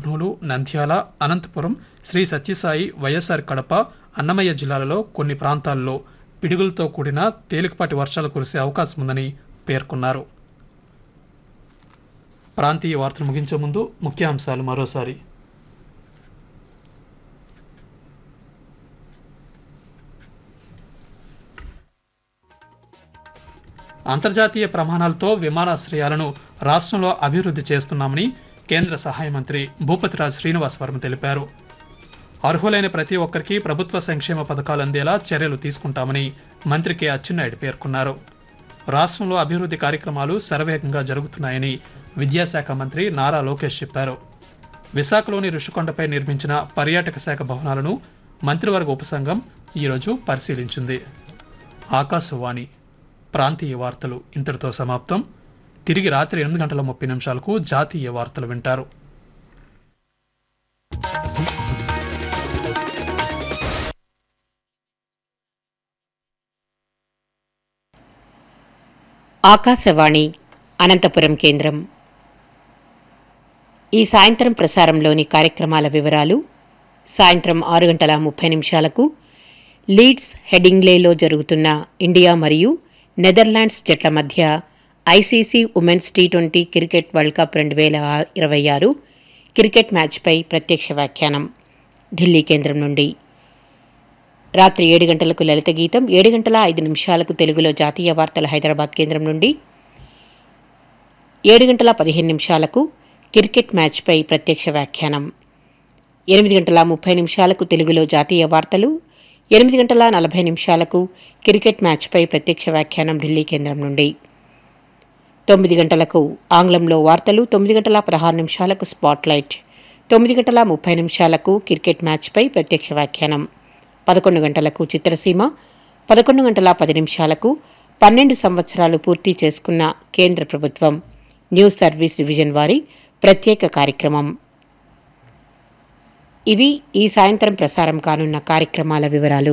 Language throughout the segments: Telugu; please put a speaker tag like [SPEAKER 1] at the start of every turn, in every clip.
[SPEAKER 1] కర్నూలు నంద్యాల అనంతపురం శ్రీ సత్యసాయి వైఎస్ఆర్ కడప అన్నమయ్య జిల్లాలలో కొన్ని ప్రాంతాల్లో పిడుగులతో కూడిన తేలికపాటి వర్షాలు కురిసే అవకాశం ఉందని పేర్కొన్నారు ప్రాంతీయ వార్తలు ముగించే ముందు ముఖ్యాంశాలు మరోసారి అంతర్జాతీయ ప్రమాణాలతో విమానాశ్రయాలను రాష్ట్రంలో అభివృద్ధి చేస్తున్నామని కేంద్ర సహాయ మంత్రి భూపతిరాజ్ శ్రీనివాస్ వర్మ తెలిపారు అర్హులైన ప్రతి ఒక్కరికి ప్రభుత్వ సంక్షేమ పథకాలు అందేలా చర్యలు తీసుకుంటామని మంత్రి కె అచ్చెన్నాయుడు పేర్కొన్నారు రాష్ట్రంలో అభివృద్ధి కార్యక్రమాలు శరవేగంగా జరుగుతున్నాయని విద్యాశాఖ మంత్రి నారా లోకేష్ చెప్పారు విశాఖలోని ఋషికొండపై నిర్మించిన పర్యాటక శాఖ భవనాలను మంత్రివర్గ ఉపసంఘం ఈరోజు పరిశీలించింది ఆకాశవాణి ప్రాంతీయ వార్తలు ఇంతటితో సమాప్తం తిరిగి రాత్రి ఎనిమిది గంటల ముప్పై నిమిషాలకు జాతీయ వార్తలు వింటారు
[SPEAKER 2] ఆకాశవాణి అనంతపురం కేంద్రం ఈ సాయంత్రం ప్రసారంలోని కార్యక్రమాల వివరాలు సాయంత్రం ఆరు గంటల ముప్పై నిమిషాలకు లీడ్స్ హెడింగ్లేలో జరుగుతున్న ఇండియా మరియు నెదర్లాండ్స్ జట్ల మధ్య ICC women's T twenty cricket world cup రెండు వేల ఇరవై ఆరు క్రికెట్ మ్యాచ్పై ప్రత్యక్ష వ్యాఖ్యానం ఢిల్లీ కేంద్రం నుండి రాత్రి ఏడు గంటలకు లలిత గీతం ఏడు గంటల ఐదు నిమిషాలకు తెలుగులో జాతీయ వార్తలు హైదరాబాద్ కేంద్రం నుండి ఏడు గంటల పదిహేను నిమిషాలకు క్రికెట్ మ్యాచ్పై ప్రత్యక్ష వ్యాఖ్యానం ఎనిమిది గంటల ముప్పై నిమిషాలకు తెలుగులో జాతీయ వార్తలు ఎనిమిది గంటల నలభై నిమిషాలకు క్రికెట్ మ్యాచ్పై ప్రత్యక్ష వ్యాఖ్యానం ఢిల్లీ కేంద్రం నుండి తొమ్మిది గంటలకు ఆంగ్లంలో వార్తలు తొమ్మిది గంటల పదహారు నిమిషాలకు స్పాట్లైట్ తొమ్మిది గంటల ముప్పై నిమిషాలకు క్రికెట్ మ్యాచ్పై ప్రత్యక్ష వ్యాఖ్యానం పదకొండు గంటలకు చిత్రసీమ పదకొండు గంటల పది నిమిషాలకు పన్నెండు సంవత్సరాలు పూర్తి చేసుకున్న కేంద్ర ప్రభుత్వం న్యూస్ సర్వీస్ డివిజన్ వారి ప్రత్యేక కార్యక్రమం ఇవి ఈ సాయంత్రం ప్రసారం కానున్న కార్యక్రమాల వివరాలు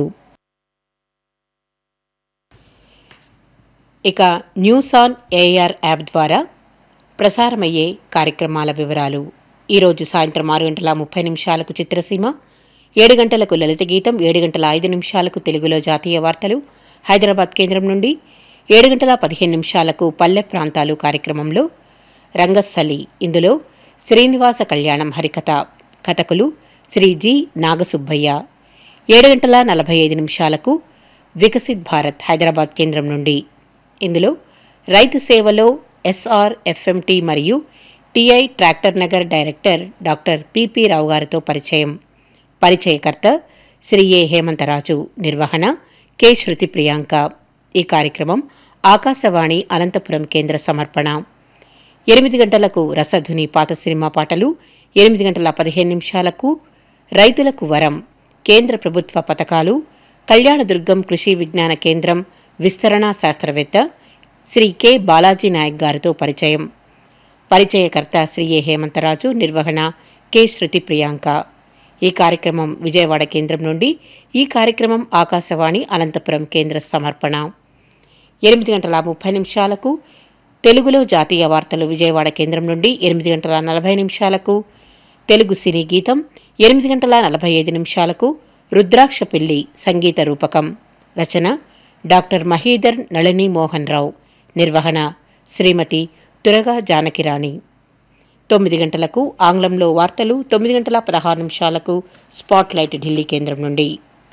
[SPEAKER 2] ఇక న్యూస్ ఆన్ ఏఆర్ యాప్ ద్వారా ప్రసారమయ్యే కార్యక్రమాల వివరాలు ఈరోజు సాయంత్రం ఆరు గంటల ముప్పై నిమిషాలకు చిత్రసీమ ఏడు గంటలకు లలిత గీతం ఏడు గంటల ఐదు నిమిషాలకు తెలుగులో జాతీయ వార్తలు హైదరాబాద్ కేంద్రం నుండి ఏడు గంటల పదిహేను నిమిషాలకు పల్లె ప్రాంతాలు కార్యక్రమంలో రంగస్థలి ఇందులో శ్రీనివాస కళ్యాణం హరికథ కథకులు శ్రీ జి నాగసుబ్బయ్య ఏడు గంటల నలభై ఐదు నిమిషాలకు వికసిత్ భారత్ హైదరాబాద్ కేంద్రం నుండి ఇందులో రైతు సేవలో ఎస్ఆర్ ఎఫ్ఎంటీ మరియు టిఐ ట్రాక్టర్ నగర్ డైరెక్టర్ డాక్టర్ పిపి రావు గారితో పరిచయం పరిచయకర్త శ్రీ ఏ హేమంతరాజు నిర్వహణ కె శృతి ప్రియాంక ఈ కార్యక్రమం ఆకాశవాణి అనంతపురం కేంద్ర సమర్పణ ఎనిమిది గంటలకు రసధుని పాత సినిమా పాటలు ఎనిమిది గంటల పదిహేను నిమిషాలకు రైతులకు వరం కేంద్ర ప్రభుత్వ పథకాలు కళ్యాణదుర్గం కృషి విజ్ఞాన కేంద్రం విస్తరణ శాస్త్రవేత్త శ్రీ కె బాలాజీ నాయక్ గారితో పరిచయం పరిచయకర్త శ్రీ ఏ హేమంతరాజు నిర్వహణ కె శృతి ప్రియాంక ఈ కార్యక్రమం విజయవాడ కేంద్రం నుండి ఈ కార్యక్రమం ఆకాశవాణి అనంతపురం కేంద్ర సమర్పణ ఎనిమిది గంటల ముప్పై నిమిషాలకు తెలుగులో జాతీయ వార్తలు విజయవాడ కేంద్రం నుండి ఎనిమిది గంటల నలభై నిమిషాలకు తెలుగు సినీ గీతం ఎనిమిది గంటల నలభై ఐదు నిమిషాలకు రుద్రాక్ష పెళ్లి సంగీత రూపకం రచన డాక్టర్ మహీధర్ నళిని మోహన్ రావు నిర్వహణ శ్రీమతి తురగా జానకిరాణి తొమ్మిది గంటలకు ఆంగ్లంలో వార్తలు తొమ్మిది గంటల పదహారు నిమిషాలకు స్పాట్లైట్ ఢిల్లీ కేంద్రం నుండి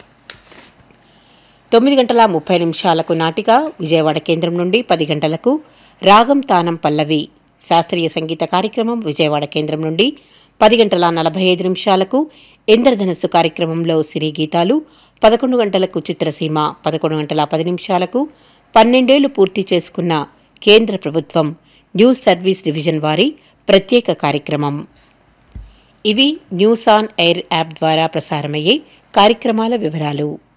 [SPEAKER 2] తొమ్మిది గంటల ముప్పై నిమిషాలకు నాటిక విజయవాడ కేంద్రం నుండి పది గంటలకు రాగం తానం పల్లవి శాస్త్రీయ సంగీత కార్యక్రమం విజయవాడ కేంద్రం నుండి పది గంటల నలభై ఐదు నిమిషాలకు ఇంద్రధనస్సు కార్యక్రమంలో సిరి గీతాలు పదకొండు గంటలకు చిత్రసీమ పదకొండు గంటల పది నిమిషాలకు పన్నెండేళ్లు పూర్తి చేసుకున్న కేంద్ర ప్రభుత్వం న్యూస్ సర్వీస్ డివిజన్ వారి ప్రత్యేక కార్యక్రమం ఇవి న్యూస్ ఆన్ ఎయిర్ యాప్ ద్వారా ప్రసారమయ్యే కార్యక్రమాల వివరాలు